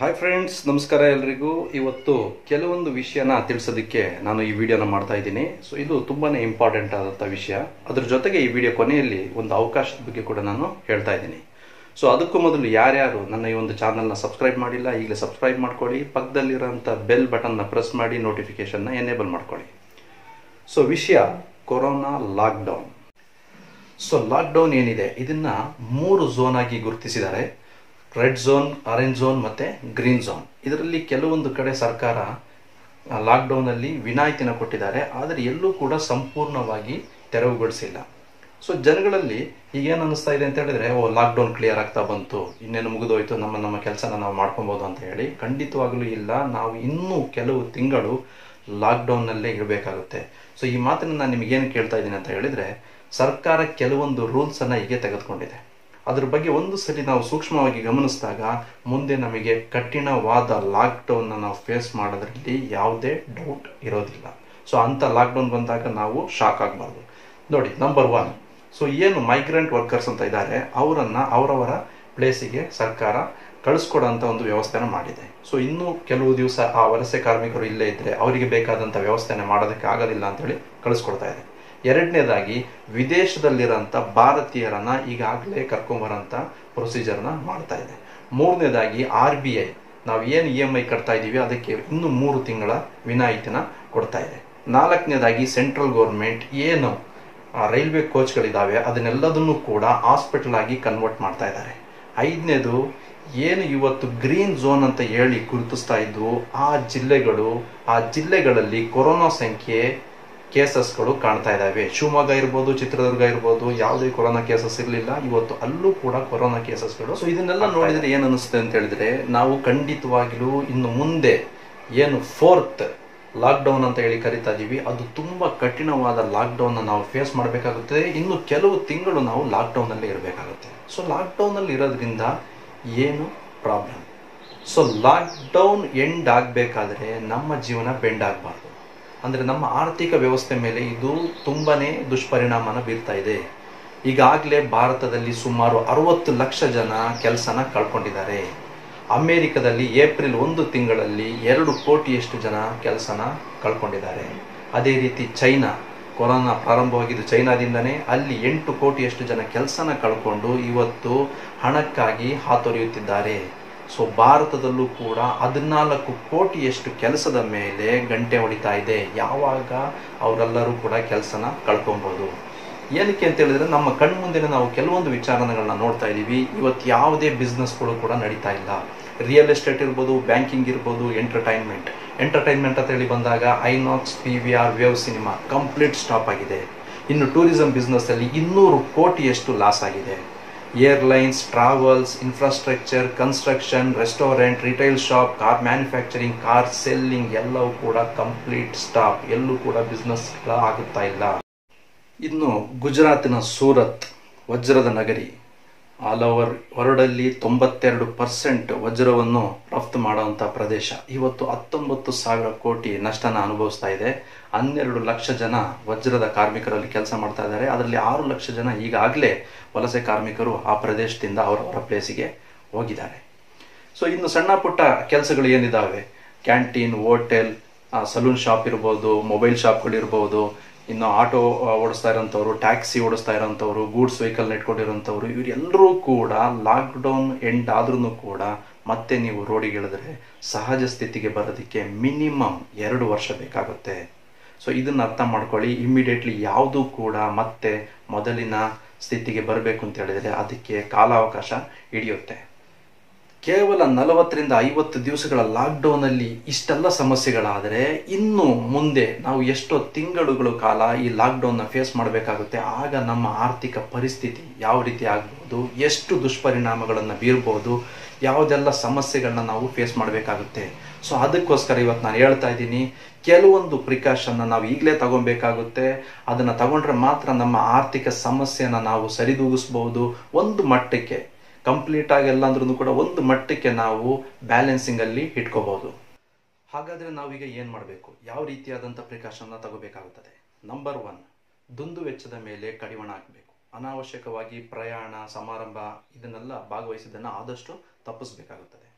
hi friends ನಮಸ್ಕಾರ ಎಲ್ರಿಗೂ ಇವತ್ತು ಕೆಲವೊಂದು ವಿಷಯನ ತಿಳಿಸೋದಕ್ಕೆ ನಾನು ಈ ವಿಡಿಯೋನ ಮಾಡ್ತಾ ಇದ್ದೀನಿ ಸೊ ಇದು ತುಂಬಾನೇ ಇಂಪಾರ್ಟೆಂಟ್ ಆದಂಥ ವಿಷಯ ಅದ್ರ ಜೊತೆಗೆ ಈ ವಿಡಿಯೋ ಕೊನೆಯಲ್ಲಿ ಒಂದು ಅವಕಾಶದ ಬಗ್ಗೆ ಕೂಡ ನಾನು ಹೇಳ್ತಾ ಇದ್ದೀನಿ ಸೊ ಅದಕ್ಕೂ ಮೊದಲು ಯಾರ್ಯಾರು ನನ್ನ ಈ ಒಂದು ಚಾನಲ್ನ ಸಬ್ಸ್ಕ್ರೈಬ್ ಮಾಡಿಲ್ಲ ಈಗಲೇ ಸಬ್ಸ್ಕ್ರೈಬ್ ಮಾಡ್ಕೊಳ್ಳಿ ಪಕ್ಕದಲ್ಲಿರೋಂಥ ಬೆಲ್ ಬಟನ್ನ ಪ್ರೆಸ್ ಮಾಡಿ ನೋಟಿಫಿಕೇಶನ್ನ ಎನೇಬಲ್ ಮಾಡ್ಕೊಳ್ಳಿ ಸೊ ವಿಷಯ ಕೊರೋನಾ ಲಾಕ್ಡೌನ್ ಸೊ ಲಾಕ್ಡೌನ್ ಏನಿದೆ ಇದನ್ನ ಮೂರು ಝೋನ್ ಆಗಿ ಗುರುತಿಸಿದ್ದಾರೆ ರೆಡ್ ಝೋನ್ ಆರೆಂಜ್ ಝೋನ್ ಮತ್ತೆ ಗ್ರೀನ್ ಝೋನ್ ಇದರಲ್ಲಿ ಕೆಲವೊಂದು ಕಡೆ ಸರ್ಕಾರ ಲಾಕ್ಡೌನ್ ಅಲ್ಲಿ ವಿನಾಯಿತಿನ ಕೊಟ್ಟಿದ್ದಾರೆ ಆದರೆ ಎಲ್ಲೂ ಕೂಡ ಸಂಪೂರ್ಣವಾಗಿ ತೆರವುಗೊಳಿಸಿಲ್ಲ ಸೊ ಜನಗಳಲ್ಲಿ ಈಗೇನು ಅನಿಸ್ತಾ ಇದೆ ಅಂತ ಹೇಳಿದ್ರೆ ಓ ಲಾಕ್ಡೌನ್ ಕ್ಲಿಯರ್ ಆಗ್ತಾ ಬಂತು ಇನ್ನೇನು ಮುಗಿದೋಯ್ತು ನಮ್ಮ ನಮ್ಮ ಕೆಲಸನ ನಾವು ಮಾಡ್ಕೊಬೋದು ಅಂತ ಹೇಳಿ ಖಂಡಿತವಾಗ್ಲೂ ಇಲ್ಲ ನಾವು ಇನ್ನೂ ಕೆಲವು ತಿಂಗಳು ಲಾಕ್ಡೌನ್ನಲ್ಲೇ ಇರಬೇಕಾಗುತ್ತೆ ಸೊ ಈ ಮಾತನ್ನು ನಾನು ನಿಮಗೇನು ಕೇಳ್ತಾ ಇದ್ದೀನಿ ಅಂತ ಹೇಳಿದ್ರೆ ಸರ್ಕಾರ ಕೆಲವೊಂದು ರೂಲ್ಸ್ ಅನ್ನ ಹೀಗೆ ತೆಗೆದುಕೊಂಡಿದೆ ಅದ್ರ ಬಗ್ಗೆ ಒಂದು ಸರಿ ನಾವು ಸೂಕ್ಷ್ಮವಾಗಿ ಗಮನಿಸಿದಾಗ ಮುಂದೆ ನಮಗೆ ಕಠಿಣವಾದ ಲಾಕ್ಡೌನ್ ನಾವು ಫೇಸ್ ಮಾಡೋದ್ರಲ್ಲಿ ಯಾವುದೇ ಡೌಟ್ ಇರೋದಿಲ್ಲ ಸೊ ಅಂತ ಲಾಕ್ಡೌನ್ ಬಂದಾಗ ನಾವು ಶಾಕ್ ಆಗಬಾರ್ದು ನೋಡಿ ನಂಬರ್ ಒನ್ ಸೊ ಏನು ಮೈಗ್ರೆಂಟ್ ವರ್ಕರ್ಸ್ ಅಂತ ಇದ್ದಾರೆ ಅವರನ್ನ ಅವರವರ ಪ್ಲೇಸಿಗೆ ಸರ್ಕಾರ ಕಳಿಸ್ಕೊಡೋಂಥ ಒಂದು ವ್ಯವಸ್ಥೆನ ಮಾಡಿದೆ ಸೊ ಇನ್ನೂ ಕೆಲವು ದಿವಸ ಆ ವಲಸೆ ಕಾರ್ಮಿಕರು ಇಲ್ಲೇ ಇದ್ರೆ ಅವರಿಗೆ ಬೇಕಾದಂಥ ವ್ಯವಸ್ಥೆನ ಮಾಡೋದಕ್ಕೆ ಆಗೋದಿಲ್ಲ ಅಂತೇಳಿ ಕಳಿಸ್ಕೊಡ್ತಾ ಇದೆ ಎರಡನೇದಾಗಿ ವಿದೇಶದಲ್ಲಿರೋಂಥ ಭಾರತೀಯರನ್ನ ಈಗಾಗಲೇ ಕರ್ಕೊಂಬರೋಂಥ ಪ್ರೊಸೀಜರ್ನ ಮಾಡ್ತಾ ಇದೆ ಮೂರನೇದಾಗಿ ಆರ್ ಬಿ ಐ ನಾವು ಏನು ಇ ಎಮ್ ಐ ಕಟ್ತಾ ಇದ್ದೀವಿ ಅದಕ್ಕೆ ಇನ್ನು ಮೂರು ತಿಂಗಳ ವಿನಾಯಿತಿನ ಕೊಡ್ತಾ ಇದೆ ನಾಲ್ಕನೇದಾಗಿ ಸೆಂಟ್ರಲ್ ಗೌರ್ಮೆಂಟ್ ಏನು ರೈಲ್ವೆ ಕೋಚ್ಗಳಿದ್ದಾವೆ ಅದನ್ನೆಲ್ಲದನ್ನು ಕೂಡ ಹಾಸ್ಪಿಟಲ್ ಆಗಿ ಕನ್ವರ್ಟ್ ಮಾಡ್ತಾ ಇದ್ದಾರೆ ಐದನೇದು ಏನು ಇವತ್ತು ಗ್ರೀನ್ ಝೋನ್ ಅಂತ ಹೇಳಿ ಗುರುತಿಸ್ತಾ ಇದ್ದು ಆ ಜಿಲ್ಲೆಗಳು ಆ ಜಿಲ್ಲೆಗಳಲ್ಲಿ ಕೊರೋನಾ ಸಂಖ್ಯೆ ಕೇಸಸ್ಗಳು ಕಾಣ್ತಾ ಇದ್ದಾವೆ ಶಿವಮೊಗ್ಗ ಇರ್ಬೋದು ಚಿತ್ರದುರ್ಗ ಇರ್ಬೋದು ಯಾವುದೇ ಕೊರೋನಾ ಕೇಸಸ್ ಇರಲಿಲ್ಲ ಇವತ್ತು ಅಲ್ಲೂ ಕೂಡ ಕೊರೋನಾ ಕೇಸಸ್ಗಳು ಸೊ ಇದನ್ನೆಲ್ಲ ನೋಡಿದ್ರೆ ಏನು ಅನಿಸುತ್ತೆ ಅಂತ ಹೇಳಿದ್ರೆ ನಾವು ಖಂಡಿತವಾಗಿಲೂ ಇನ್ನು ಮುಂದೆ ಏನು ಫೋರ್ತ್ ಲಾಕ್ಡೌನ್ ಅಂತ ಹೇಳಿ ಕರಿತಾ ಇದೀವಿ ಅದು ತುಂಬಾ ಕಠಿಣವಾದ ಲಾಕ್ಡೌನ್ ನಾವು ಫೇಸ್ ಮಾಡಬೇಕಾಗುತ್ತೆ ಇನ್ನು ಕೆಲವು ತಿಂಗಳು ನಾವು ಲಾಕ್ಡೌನ್ ಅಲ್ಲೇ ಇರಬೇಕಾಗುತ್ತೆ ಸೊ ಲಾಕ್ಡೌನ್ ಅಲ್ಲಿ ಇರೋದ್ರಿಂದ ಏನು ಪ್ರಾಬ್ಲಮ್ ಸೊ ಲಾಕ್ಡೌನ್ ಎಂಡ್ ಆಗಬೇಕಾದ್ರೆ ನಮ್ಮ ಜೀವನ ಬೆಂಡ್ ಆಗಬಾರ್ದು ಅಂದರೆ ನಮ್ಮ ಆರ್ಥಿಕ ವ್ಯವಸ್ಥೆ ಮೇಲೆ ಇದು ತುಂಬಾನೇ ದುಷ್ಪರಿಣಾಮನ ಬೀರ್ತಾ ಇದೆ ಈಗಾಗಲೇ ಭಾರತದಲ್ಲಿ ಸುಮಾರು ಅರವತ್ತು ಲಕ್ಷ ಜನ ಕೆಲಸನ ಕಳ್ಕೊಂಡಿದ್ದಾರೆ ಅಮೆರಿಕದಲ್ಲಿ ಏಪ್ರಿಲ್ ಒಂದು ತಿಂಗಳಲ್ಲಿ ಎರಡು ಕೋಟಿಯಷ್ಟು ಜನ ಕೆಲಸನ ಕಳ್ಕೊಂಡಿದ್ದಾರೆ ಅದೇ ರೀತಿ ಚೈನಾ ಕೊರೋನಾ ಪ್ರಾರಂಭವಾಗಿದ್ದು ಚೈನಾದಿಂದನೇ ಅಲ್ಲಿ ಎಂಟು ಕೋಟಿಯಷ್ಟು ಜನ ಕೆಲಸನ ಕಳ್ಕೊಂಡು ಇವತ್ತು ಹಣಕ್ಕಾಗಿ ಹಾತೊರೆಯುತ್ತಿದ್ದಾರೆ ಸೊ ಭಾರತದಲ್ಲೂ ಕೂಡ ಹದಿನಾಲ್ಕು ಕೋಟಿಯಷ್ಟು ಕೆಲಸದ ಮೇಲೆ ಗಂಟೆ ಹೊಡಿತಾ ಇದೆ ಯಾವಾಗ ಅವರೆಲ್ಲರೂ ಕೂಡ ಕೆಲಸನ ಕಳ್ಕೊಬೋದು ಏನಕ್ಕೆ ಅಂತ ಹೇಳಿದ್ರೆ ನಮ್ಮ ಕಣ್ಮುಂದೆ ನಾವು ಕೆಲವೊಂದು ವಿಚಾರಣೆಗಳನ್ನ ನೋಡ್ತಾ ಇದ್ದೀವಿ ಇವತ್ತು ಯಾವುದೇ ಬಿಸ್ನೆಸ್ಗಳು ಕೂಡ ನಡೀತಾ ಇಲ್ಲ ರಿಯಲ್ ಎಸ್ಟೇಟ್ ಇರ್ಬೋದು ಬ್ಯಾಂಕಿಂಗ್ ಇರ್ಬೋದು ಎಂಟರ್ಟೈನ್ಮೆಂಟ್ ಎಂಟರ್ಟೈನ್ಮೆಂಟ್ ಅಂತ ಹೇಳಿ ಬಂದಾಗ INOX P V R Wave cinema complete stop ಆಗಿದೆ ಇನ್ನು ಟೂರಿಸಂ ಬಿಸ್ನೆಸ್ ಅಲ್ಲಿ ಇನ್ನೂರು ಕೋಟಿಯಷ್ಟು ಲಾಸ್ ಆಗಿದೆ airlines travels infrastructure construction restaurant retail shop car manufacturing car selling ಎಲ್ಲವೂ ಕೂಡ ಕಂಪ್ಲೀಟ್ ಸ್ಟಾಪ್ ಎಲ್ಲೂ ಕೂಡ ಬಿಸ್ನೆಸ್ ಆಗುತ್ತಾ ಇಲ್ಲ ಇನ್ನು ಗುಜರಾತಿನ ಸೂರತ್ ವಜ್ರದ ನಗರಿ ಆಲ್ ಓವರ್ ವರ್ಲ್ಡಲ್ಲಿ ತೊಂಬತ್ತೆರಡು ಪರ್ಸೆಂಟ್ ವಜ್ರವನ್ನು ರಫ್ತು ಮಾಡುವಂಥ ಪ್ರದೇಶ ಇವತ್ತು ಹತ್ತೊಂಬತ್ತು ಸಾವಿರ ಕೋಟಿ ನಷ್ಟನ ಅನುಭವಿಸ್ತಾ ಇದೆ ಹನ್ನೆರಡು ಲಕ್ಷ ಜನ ವಜ್ರದ ಕಾರ್ಮಿಕರಲ್ಲಿ ಕೆಲಸ ಮಾಡ್ತಾ ಇದ್ದಾರೆ ಅದರಲ್ಲಿ ಆರು ಲಕ್ಷ ಜನ ಈಗಾಗಲೇ ವಲಸೆ ಕಾರ್ಮಿಕರು ಆ ಪ್ರದೇಶದಿಂದ ಅವರವರ ಪ್ಲೇಸಿಗೆ ಹೋಗಿದ್ದಾರೆ ಸೊ ಇನ್ನು ಸಣ್ಣ ಪುಟ್ಟ ಕೆಲಸಗಳು ಏನಿದ್ದಾವೆ ಕ್ಯಾಂಟೀನ್ ಹೋಟೆಲ್ ಸಲೂನ್ ಶಾಪ್ ಇರ್ಬೋದು ಮೊಬೈಲ್ ಶಾಪ್ಗಳಿರ್ಬೋದು ಇನ್ನು ಆಟೋ ಓಡಿಸ್ತಾ ಇರೋಂಥವ್ರು ಟ್ಯಾಕ್ಸಿ ಓಡಿಸ್ತಾ ಇರೋಂಥವ್ರು ಗೂಡ್ಸ್ ವೆಹಿಕಲ್ ಇಟ್ಕೊಂಡಿರೋಂಥವ್ರು ಇವರೆಲ್ಲರೂ ಕೂಡ ಲಾಕ್ಡೌನ್ ಎಂಡ್ ಆದ್ರೂ ಕೂಡ ಮತ್ತೆ ನೀವು ರೋಡಿಗೆ ಇಳಿದ್ರೆ ಸಹಜ ಸ್ಥಿತಿಗೆ ಬರೋದಕ್ಕೆ ಮಿನಿಮಮ್ ಎರಡು ವರ್ಷ ಬೇಕಾಗುತ್ತೆ ಸೊ ಇದನ್ನ ಅರ್ಥ ಮಾಡ್ಕೊಳ್ಳಿ ಇಮ್ಮಿಡಿಯೇಟ್ಲಿ ಯಾವುದೂ ಕೂಡ ಮತ್ತೆ ಮೊದಲಿನ ಸ್ಥಿತಿಗೆ ಬರಬೇಕು ಅಂತ ಹೇಳಿದ್ರೆ ಅದಕ್ಕೆ ಕಾಲಾವಕಾಶ ಹಿಡಿಯುತ್ತೆ ಕೇವಲ ನಲವತ್ತರಿಂದ ಐವತ್ತು ದಿವಸಗಳ ಲಾಕ್ಡೌನ್ ಅಲ್ಲಿ ಇಷ್ಟೆಲ್ಲ ಸಮಸ್ಯೆಗಳಾದರೆ ಇನ್ನು ಮುಂದೆ ನಾವು ಎಷ್ಟೋ ತಿಂಗಳುಗಳ ಕಾಲ ಈ ಲಾಕ್ಡೌನ್ ನ ಫೇಸ್ ಮಾಡಬೇಕಾಗುತ್ತೆ ಆಗ ನಮ್ಮ ಆರ್ಥಿಕ ಪರಿಸ್ಥಿತಿ ಯಾವ ರೀತಿ ಆಗ್ಬಹುದು ಎಷ್ಟು ದುಷ್ಪರಿಣಾಮಗಳನ್ನು ಬೀರ್ಬೋದು ಯಾವುದೆಲ್ಲ ಸಮಸ್ಯೆಗಳನ್ನ ನಾವು ಫೇಸ್ ಮಾಡಬೇಕಾಗುತ್ತೆ ಸೊ ಅದಕ್ಕೋಸ್ಕರ ಇವತ್ತು ನಾನು ಹೇಳ್ತಾ ಇದ್ದೀನಿ ಕೆಲವೊಂದು ಪ್ರಿಕಾಷನ್ನ ನಾವು ಈಗಲೇ ತಗೊಬೇಕಾಗುತ್ತೆ ಅದನ್ನ ತಗೊಂಡ್ರೆ ಮಾತ್ರ ನಮ್ಮ ಆರ್ಥಿಕ ಸಮಸ್ಯೆನ ನಾವು ಸರಿದೂಗಿಸ್ಬಹುದು ಒಂದು ಮಟ್ಟಕ್ಕೆ ಕಂಪ್ಲೀಟ್ ಆಗಿ ಎಲ್ಲ ಅಂದ್ರೂ ಕೂಡ ಒಂದು ಮಟ್ಟಕ್ಕೆ ನಾವು ಬ್ಯಾಲೆನ್ಸಿಂಗ್ ಅಲ್ಲಿ ಇಟ್ಕೋಬಹುದು ಹಾಗಾದ್ರೆ ನಾವೀಗ ಏನ್ ಮಾಡಬೇಕು ಯಾವ ರೀತಿಯಾದಂಥ ಪ್ರಿಕಾಷನ್ನ ತಗೋಬೇಕಾಗುತ್ತದೆ ನಂಬರ್ ಒನ್ ದುಂದು ವೆಚ್ಚದ ಮೇಲೆ ಕಡಿವಾಣ ಹಾಕಬೇಕು ಅನಾವಶ್ಯಕವಾಗಿ ಪ್ರಯಾಣ ಸಮಾರಂಭ ಇದನ್ನೆಲ್ಲ ಭಾಗವಹಿಸಿದ್ದನ್ನು ಆದಷ್ಟು ತಪ್ಪಿಸಬೇಕಾಗುತ್ತದೆ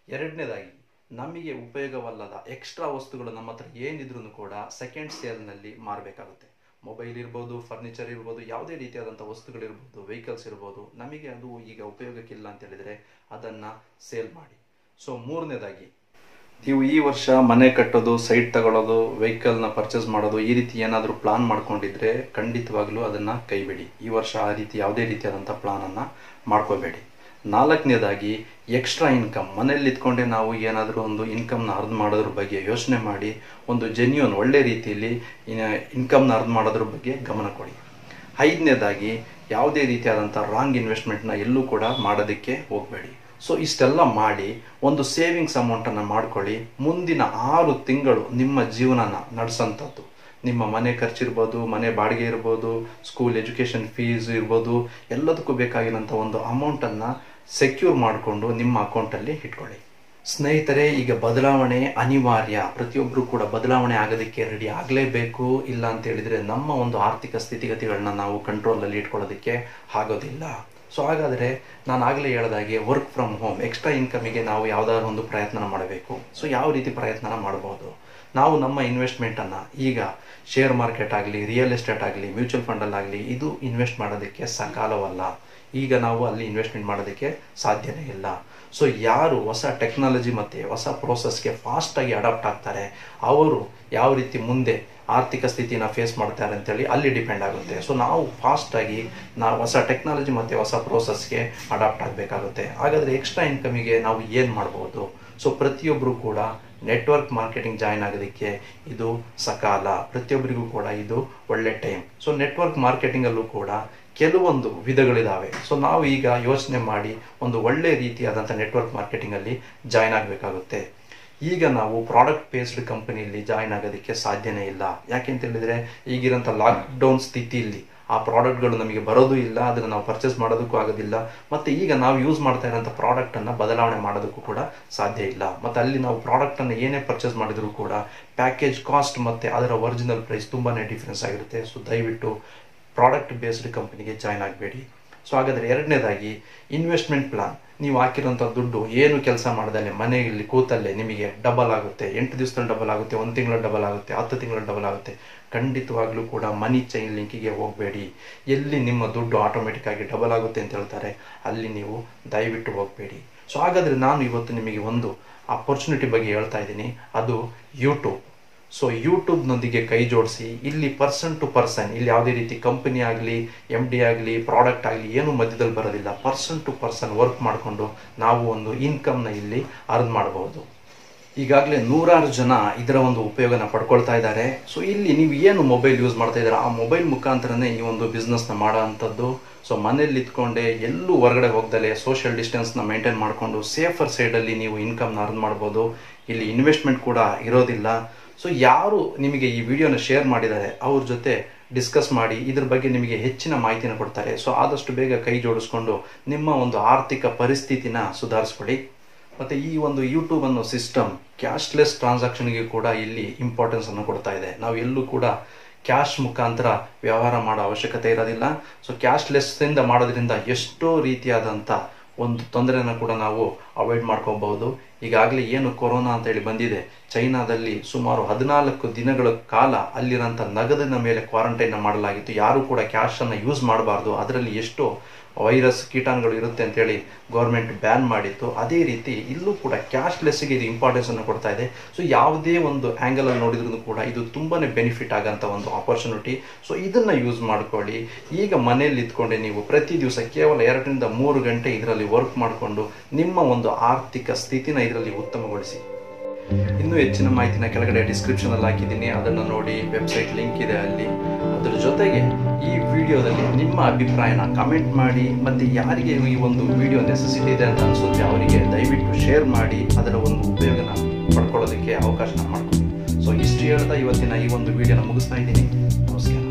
ಎರಡನೇದಾಗಿ ನಮಗೆ ಉಪಯೋಗವಲ್ಲದ ಎಕ್ಸ್ಟ್ರಾ ವಸ್ತುಗಳು ನಮ್ಮ ಹತ್ರ ಏನಿದ್ರು ಕೂಡ ಸೆಕೆಂಡ್ ಸೇಲ್ನಲ್ಲಿ ಮಾರಬೇಕಾಗುತ್ತೆ ಮೊಬೈಲ್ ಇರ್ಬೋದು ಫರ್ನಿಚರ್ ಇರ್ಬೋದು ಯಾವುದೇ ರೀತಿಯಾದಂಥ ವಸ್ತುಗಳಿರ್ಬೋದು ವೆಹಿಕಲ್ಸ್ ಇರ್ಬೋದು ನಮಗೆ ಅದು ಈಗ ಉಪಯೋಗಕ್ಕಿಲ್ಲ ಅಂತ ಹೇಳಿದರೆ ಅದನ್ನು ಸೇಲ್ ಮಾಡಿ ಸೊ ಮೂರನೇದಾಗಿ ನೀವು ಈ ವರ್ಷ ಮನೆ ಕಟ್ಟೋದು ಸೈಟ್ ತಗೊಳ್ಳೋದು ವೆಹಿಕಲ್ನ ಪರ್ಚೇಸ್ ಮಾಡೋದು ಈ ರೀತಿ ಏನಾದರೂ ಪ್ಲಾನ್ ಮಾಡ್ಕೊಂಡಿದ್ರೆ ಖಂಡಿತವಾಗ್ಲೂ ಅದನ್ನು ಕೈಬಿಡಿ ಈ ವರ್ಷ ಆ ರೀತಿ ಯಾವುದೇ ರೀತಿಯಾದಂಥ ಪ್ಲಾನನ್ನು ಮಾಡ್ಕೋಬೇಡಿ ನಾಲ್ಕನೇದಾಗಿ ಎಕ್ಸ್ಟ್ರಾ ಇನ್ಕಮ್ ಮನೇಲಿ ಇದ್ಕೊಂಡೆ ನಾವು ಏನಾದರೂ ಒಂದು ಇನ್ಕಮ್ನ ಅರ್ನ್ ಮಾಡೋದ್ರ ಬಗ್ಗೆ ಯೋಚನೆ ಮಾಡಿ ಒಂದು ಜೆನ್ಯೂನ್ ಒಳ್ಳೆ ರೀತಿಯಲ್ಲಿ ಇನ್ಕಮ್ನ ಅರ್ನ್ ಮಾಡೋದ್ರ ಬಗ್ಗೆ ಗಮನ ಕೊಡಿ ಐದನೇದಾಗಿ ಯಾವುದೇ ರೀತಿಯಾದಂಥ ರಾಂಗ್ ಇನ್ವೆಸ್ಟ್ಮೆಂಟ್ನ ಎಲ್ಲೂ ಕೂಡ ಮಾಡೋದಕ್ಕೆ ಹೋಗಬೇಡಿ ಸೊ ಇಷ್ಟೆಲ್ಲ ಮಾಡಿ ಒಂದು ಸೇವಿಂಗ್ಸ್ ಅಮೌಂಟನ್ನು ಮಾಡ್ಕೊಳ್ಳಿ ಮುಂದಿನ ಆರು ತಿಂಗಳು ನಿಮ್ಮ ಜೀವನನ ನಡೆಸೋಂಥದ್ದು ನಿಮ್ಮ ಮನೆ ಖರ್ಚಿರ್ಬೋದು ಮನೆ ಬಾಡಿಗೆ ಇರ್ಬೋದು ಸ್ಕೂಲ್ ಎಜುಕೇಷನ್ ಫೀಸ್ ಇರ್ಬೋದು ಎಲ್ಲದಕ್ಕೂ ಬೇಕಾಗಿರೋಂಥ ಒಂದು ಅಮೌಂಟನ್ನು ಸೆಕ್ಯೂರ್ ಮಾಡಿಕೊಂಡು ನಿಮ್ಮ ಅಕೌಂಟಲ್ಲಿ ಇಟ್ಕೊಳ್ಳಿ ಸ್ನೇಹಿತರೆ ಈಗ ಬದಲಾವಣೆ ಅನಿವಾರ್ಯ ಪ್ರತಿಯೊಬ್ಬರು ಕೂಡ ಬದಲಾವಣೆ ಆಗೋದಕ್ಕೆ ರೆಡಿ ಆಗಲೇಬೇಕು ಇಲ್ಲ ಅಂತ ಹೇಳಿದ್ರೆ ನಮ್ಮ ಒಂದು ಆರ್ಥಿಕ ಸ್ಥಿತಿಗತಿಗಳನ್ನ ನಾವು ಕಂಟ್ರೋಲಲ್ಲಿ ಇಟ್ಕೊಳ್ಳೋದಕ್ಕೆ ಆಗೋದಿಲ್ಲ ಸೊ ಹಾಗಾದರೆ ನಾನು ಆಗಲೇ ಹೇಳ್ದಾಗೆ ವರ್ಕ್ ಫ್ರಮ್ ಹೋಮ್ ಎಕ್ಸ್ಟ್ರಾ ಇನ್ಕಮಿಗೆ ನಾವು ಯಾವುದಾದ್ರು ಒಂದು ಪ್ರಯತ್ನ ಮಾಡಬೇಕು ಸೊ ಯಾವ ರೀತಿ ಪ್ರಯತ್ನ ಮಾಡ್ಬೋದು ನಾವು ನಮ್ಮ ಇನ್ವೆಸ್ಟ್ಮೆಂಟನ್ನು ಈಗ ಶೇರ್ ಮಾರ್ಕೆಟ್ ಆಗಲಿ ರಿಯಲ್ ಎಸ್ಟೇಟ್ ಆಗಲಿ ಮ್ಯೂಚುವಲ್ ಫಂಡಲ್ಲಾಗಲಿ ಇದು ಇನ್ವೆಸ್ಟ್ ಮಾಡೋದಕ್ಕೆ ಸಕಾಲವಲ್ಲ ಈಗ ನಾವು ಅಲ್ಲಿ ಇನ್ವೆಸ್ಟ್ಮೆಂಟ್ ಮಾಡೋದಕ್ಕೆ ಸಾಧ್ಯನೇ ಇಲ್ಲ ಸೊ ಯಾರು ಹೊಸ ಟೆಕ್ನಾಲಜಿ ಮತ್ತು ಹೊಸ ಪ್ರೋಸೆಸ್ಗೆ ಫಾಸ್ಟಾಗಿ ಅಡಾಪ್ಟ್ ಆಗ್ತಾರೆ ಅವರು ಯಾವ ರೀತಿ ಮುಂದೆ ಆರ್ಥಿಕ ಸ್ಥಿತಿನ ಫೇಸ್ ಮಾಡ್ತಾರೆ ಅಂತೇಳಿ ಅಲ್ಲಿ ಡಿಪೆಂಡ್ ಆಗುತ್ತೆ ಸೊ ನಾವು ಫಾಸ್ಟಾಗಿ ನಾವು ಹೊಸ ಟೆಕ್ನಾಲಜಿ ಮತ್ತು ಹೊಸ ಪ್ರೋಸೆಸ್ಗೆ ಅಡಾಪ್ಟ್ ಆಗಬೇಕಾಗುತ್ತೆ ಹಾಗಾದರೆ ಎಕ್ಸ್ಟ್ರಾ ಇನ್ಕಮಿಗೆ ನಾವು ಏನು ಮಾಡ್ಬೋದು ಸೊ ಪ್ರತಿಯೊಬ್ಬರು ಕೂಡ ನೆಟ್ವರ್ಕ್ ಮಾರ್ಕೆಟಿಂಗ್ ಜಾಯ್ನ್ ಆಗೋದಕ್ಕೆ ಇದು ಸಕಾಲ ಪ್ರತಿಯೊಬ್ಬರಿಗೂ ಕೂಡ ಇದು ಒಳ್ಳೆ ಟೈಮ್ ಸೊ ನೆಟ್ವರ್ಕ್ ಮಾರ್ಕೆಟಿಂಗಲ್ಲೂ ಕೂಡ ಕೆಲವೊಂದು ವಿಧಗಳಿದ್ದಾವೆ ಸೊ ನಾವು ಈಗ ಯೋಚನೆ ಮಾಡಿ ಒಂದು ಒಳ್ಳೆ ರೀತಿಯಾದಂಥ ನೆಟ್ವರ್ಕ್ ಮಾರ್ಕೆಟಿಂಗಲ್ಲಿ ಜಾಯ್ನ್ ಆಗಬೇಕಾಗುತ್ತೆ ಈಗ ನಾವು ಪ್ರಾಡಕ್ಟ್ ಬೇಸ್ಡ್ ಕಂಪನಿಯಲ್ಲಿ ಜಾಯ್ನ್ ಆಗೋದಕ್ಕೆ ಸಾಧ್ಯನೇ ಇಲ್ಲ ಯಾಕೆಂತ ಹೇಳಿದ್ರೆ ಈಗಿರೋಂಥ ಲಾಕ್ಡೌನ್ ಸ್ಥಿತಿಯಲ್ಲಿ ಆ ಪ್ರಾಡಕ್ಟ್ಗಳು ನಮಗೆ ಬರೋದು ಇಲ್ಲ ಅದನ್ನು ನಾವು ಪರ್ಚೇಸ್ ಮಾಡೋದಕ್ಕೂ ಆಗೋದಿಲ್ಲ ಮತ್ತು ಈಗ ನಾವು ಯೂಸ್ ಮಾಡ್ತಾ ಇರೋಂಥ ಪ್ರಾಡಕ್ಟನ್ನು ಬದಲಾವಣೆ ಮಾಡೋದಕ್ಕೂ ಕೂಡ ಸಾಧ್ಯ ಇಲ್ಲ ಮತ್ತು ಅಲ್ಲಿ ನಾವು ಪ್ರಾಡಕ್ಟನ್ನು ಏನೇ ಪರ್ಚೇಸ್ ಮಾಡಿದರೂ ಕೂಡ ಪ್ಯಾಕೇಜ್ ಕಾಸ್ಟ್ ಮತ್ತು ಅದರ ಒರಿಜಿನಲ್ ಪ್ರೈಸ್ ತುಂಬಾ ಡಿಫ್ರೆನ್ಸ್ ಆಗಿರುತ್ತೆ ಸೊ ದಯವಿಟ್ಟು ಪ್ರಾಡಕ್ಟ್ ಬೇಸ್ಡ್ ಕಂಪನಿಗೆ ಜಾಯ್ನ್ ಆಗಬೇಡಿ ಸೊ ಹಾಗಾದರೆ ಎರಡನೇದಾಗಿ ಇನ್ವೆಸ್ಟ್ಮೆಂಟ್ ಪ್ಲಾನ್ ನೀವು ಹಾಕಿರೋಂಥ ದುಡ್ಡು ಏನು ಕೆಲಸ ಮಾಡ್ದಲೆ ಮನೆಯಲ್ಲಿ ಕೂತಲ್ಲೇ ನಿಮಗೆ ಡಬಲ್ ಆಗುತ್ತೆ ಎಂಟು ದಿವಸದಲ್ಲಿ ಡಬಲ್ ಆಗುತ್ತೆ ಒಂದು ತಿಂಗಳ ಡಬಲ್ ಆಗುತ್ತೆ ಹತ್ತು ತಿಂಗಳ ಡಬಲ್ ಆಗುತ್ತೆ ಖಂಡಿತವಾಗ್ಲೂ ಕೂಡ ಮನಿ ಚೈನ್ ಲಿಂಕಿಗೆ ಹೋಗಬೇಡಿ ಎಲ್ಲಿ ನಿಮ್ಮ ದುಡ್ಡು ಆಟೋಮೆಟಿಕ್ ಆಗಿ ಡಬಲ್ ಆಗುತ್ತೆ ಅಂತ ಹೇಳ್ತಾರೆ ಅಲ್ಲಿ ನೀವು ದಯವಿಟ್ಟು ಹೋಗಬೇಡಿ ಸೊ ಹಾಗಾದರೆ ನಾನು ಇವತ್ತು ನಿಮಗೆ ಒಂದು ಅಪರ್ಚುನಿಟಿ ಬಗ್ಗೆ ಹೇಳ್ತಾ ಇದ್ದೀನಿ ಅದು ಯೂಟ್ಯೂಬ್ ಸೊ ಯೂಟ್ಯೂಬ್ನೊಂದಿಗೆ ಕೈ ಜೋಡಿಸಿ ಇಲ್ಲಿ ಪರ್ಸನ್ ಟು ಪರ್ಸನ್ ಇಲ್ಲಿ ಯಾವುದೇ ರೀತಿ ಕಂಪನಿ ಆಗಲಿ ಎಮ್ ಡಿ ಆಗಲಿ ಪ್ರಾಡಕ್ಟ್ ಆಗಲಿ ಏನು ಮಧ್ಯದಲ್ಲಿ ಬರೋದಿಲ್ಲ ಪರ್ಸನ್ ಟು ಪರ್ಸನ್ ವರ್ಕ್ ಮಾಡಿಕೊಂಡು ನಾವು ಒಂದು ಇನ್ಕಮ್ನ ಇಲ್ಲಿ ಅರ್ನ್ ಮಾಡಬಹುದು ಈಗಾಗಲೇ ನೂರಾರು ಜನ ಇದರ ಒಂದು ಉಪಯೋಗನ ಪಡ್ಕೊಳ್ತಾ ಇದ್ದಾರೆ ಸೊ ಇಲ್ಲಿ ನೀವು ಏನು ಮೊಬೈಲ್ ಯೂಸ್ ಮಾಡ್ತಾ ಇದ್ದೀರಾ ಆ ಮೊಬೈಲ್ ಮುಖಾಂತರನೇ ಈ ಒಂದು ಬಿಸ್ನೆಸ್ನ ಮಾಡೋ ಅಂಥದ್ದು ಸೊ ಮನೇಲಿ ಇದ್ಕೊಂಡೆ ಎಲ್ಲೂ ಹೊರಗಡೆ ಹೋಗ್ದಲೆ ಸೋಷಿಯಲ್ ಡಿಸ್ಟೆನ್ಸ್ನ ಮೇಂಟೈನ್ ಮಾಡಿಕೊಂಡು ಸೇಫರ್ ಸೈಡಲ್ಲಿ ನೀವು ಇನ್ಕಮ್ನ ಅರ್ನ್ ಮಾಡ್ಬೋದು ಇಲ್ಲಿ ಇನ್ವೆಸ್ಟ್ಮೆಂಟ್ ಕೂಡ ಇರೋದಿಲ್ಲ ಸೊ ಯಾರು ನಿಮಗೆ ಈ ವಿಡಿಯೋನ ಶೇರ್ ಮಾಡಿದ್ದಾರೆ ಅವ್ರ ಜೊತೆ ಡಿಸ್ಕಸ್ ಮಾಡಿ ಇದ್ರ ಬಗ್ಗೆ ನಿಮಗೆ ಹೆಚ್ಚಿನ ಮಾಹಿತಿನ ಕೊಡ್ತಾರೆ ಸೊ ಆದಷ್ಟು ಬೇಗ ಕೈ ಜೋಡಿಸ್ಕೊಂಡು ನಿಮ್ಮ ಒಂದು ಆರ್ಥಿಕ ಪರಿಸ್ಥಿತಿನ ಸುಧಾರಿಸ್ಕೊಳ್ಳಿ ಮತ್ತು ಈ ಒಂದು ಯೂಟ್ಯೂಬ್ ಅನ್ನೋ ಸಿಸ್ಟಮ್ ಕ್ಯಾಶ್ಲೆಸ್ ಟ್ರಾನ್ಸಾಕ್ಷನ್ಗೆ ಕೂಡ ಇಲ್ಲಿ ಇಂಪಾರ್ಟೆನ್ಸ್ ಅನ್ನು ಕೊಡ್ತಾ ಇದೆ ನಾವು ಎಲ್ಲೂ ಕೂಡ ಕ್ಯಾಶ್ ಮುಖಾಂತರ ವ್ಯವಹಾರ ಮಾಡೋ ಅವಶ್ಯಕತೆ ಇರೋದಿಲ್ಲ ಸೊ ಕ್ಯಾಶ್ಲೆಸ್ಸಿಂದ ಮಾಡೋದ್ರಿಂದ ಎಷ್ಟೋ ರೀತಿಯಾದಂಥ ಒಂದು ತೊಂದರೆನ ಕೂಡ ನಾವು ಅವಾಯ್ಡ್ ಮಾಡ್ಕೋಬಹುದು ಈಗಾಗಲೇ ಏನು ಕೊರೋನಾ ಅಂತ ಹೇಳಿ ಬಂದಿದೆ ಚೈನಾದಲ್ಲಿ ಸುಮಾರು ಹದಿನಾಲ್ಕು ದಿನಗಳ ಕಾಲ ಅಲ್ಲಿರೋಂಥ ನಗದಿನ ಮೇಲೆ ಕ್ವಾರಂಟೈನ್ ಮಾಡಲಾಗಿತ್ತು ಯಾರು ಕೂಡ ಕ್ಯಾಶನ್ನು ಯೂಸ್ ಮಾಡಬಾರ್ದು ಅದರಲ್ಲಿ ಎಷ್ಟೋ ವೈರಸ್ ಕೀಟಾಣುಗಳು ಇರುತ್ತೆ ಅಂತೇಳಿ ಗೌರ್ಮೆಂಟ್ ಬ್ಯಾನ್ ಮಾಡಿತ್ತು ಅದೇ ರೀತಿ ಇಲ್ಲೂ ಕೂಡ ಕ್ಯಾಶ್ಲೆಸ್ಗೆ ಇದು ಇಂಪಾರ್ಟೆನ್ಸ್ ಅನ್ನು ಕೊಡ್ತಾ ಇದೆ ಸೊ ಯಾವುದೇ ಒಂದು ಆ್ಯಂಗಲ್ ಅಲ್ಲಿ ನೋಡಿದ್ರು ಕೂಡ ಇದು ತುಂಬಾನೇ ಬೆನಿಫಿಟ್ ಆಗೋಂಥ ಒಂದು ಆಪರ್ಚುನಿಟಿ ಸೊ ಇದನ್ನ ಯೂಸ್ ಮಾಡ್ಕೊಳ್ಳಿ ಈಗ ಮನೆಯಲ್ಲಿ ಇದ್ಕೊಂಡೆ ನೀವು ಪ್ರತಿ ದಿವಸ ಕೇವಲ ಎರಡರಿಂದ ಮೂರು ಗಂಟೆ ಇದರಲ್ಲಿ ವರ್ಕ್ ಮಾಡಿಕೊಂಡು ನಿಮ್ಮ ಒಂದು ಆರ್ಥಿಕ ಸ್ಥಿತಿನ ಇದರಲ್ಲಿ ಉತ್ತಮಗೊಳಿಸಿ ಇನ್ನೂ ಹೆಚ್ಚಿನ ಮಾಹಿತಿನ ಕೆಳಗಡೆ ಡಿಸ್ಕ್ರಿಪ್ಷನ್ ಅಲ್ಲಿ ಹಾಕಿದ್ದೀನಿ ಅದನ್ನು ನೋಡಿ ವೆಬ್ಸೈಟ್ ಲಿಂಕ್ ಇದೆ ಅಲ್ಲಿ ಅದರ ಜೊತೆಗೆ ಈ ವಿಡಿಯೋದಲ್ಲಿ ನಿಮ್ಮ ಅಭಿಪ್ರಾಯನ ಕಮೆಂಟ್ ಮಾಡಿ ಮತ್ತೆ ಯಾರಿಗೆ ಈ ಒಂದು ವಿಡಿಯೋ ನೆಸೆಸಿಟಿ ಇದೆ ಅಂತ ಅನ್ಸುತ್ತೆ ಅವರಿಗೆ ದಯವಿಟ್ಟು ಶೇರ್ ಮಾಡಿ ಅದರ ಒಂದು ಉಪಯೋಗನ ಪಡ್ಕೊಳ್ಳೋದಕ್ಕೆ ಅವಕಾಶನ ಮಾಡ್ಕೊಳ್ಳಿ ಸೊ ಇಷ್ಟು ಹೇಳ್ತಾ ಇವತ್ತಿನ ಈ ಒಂದು ವಿಡಿಯೋನ ಮುಗಿಸ್ತಾ ಇದ್ದೀನಿ ನಮಸ್ಕಾರ